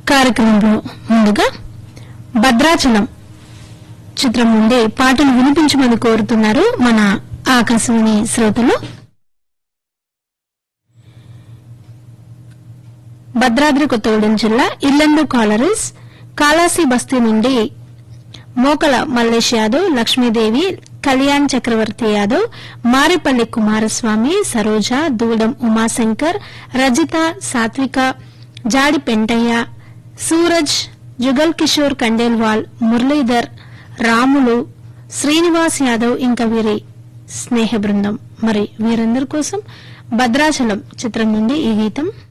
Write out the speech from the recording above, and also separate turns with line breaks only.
కార్యక్రమంలో ముందుగా భద్రాచలం చిత్రం నుండి పాటలు వినిపించమని కోరుతున్నారు మన ఆకాశవాణి శ్రోతలు భద్రాద్రి కొత్తగూడెం జిల్లా ఇల్లందు కాలరీస్ కాలాసి బస్తీ నుండి మోకల మల్లేష్ యాదవ్ లక్ష్మీదేవి కళ్యాణ్ చక్రవర్తి యాదవ్ మారేపల్లి కుమారస్వామి సరోజ దూడం ఉమాశంకర్ రజిత సాత్విక జాడి పెంటయ్య సూరజ్ జుగల్ కిషోర్ కండేల్వాల్ మురళీధర్ రాములు శ్రీనివాస్ యాదవ్ ఇంకా వీరి స్నేహ బృందం మరి వీరందరి కోసం భద్రాచలం చిత్రం నుండి ఈ గీతం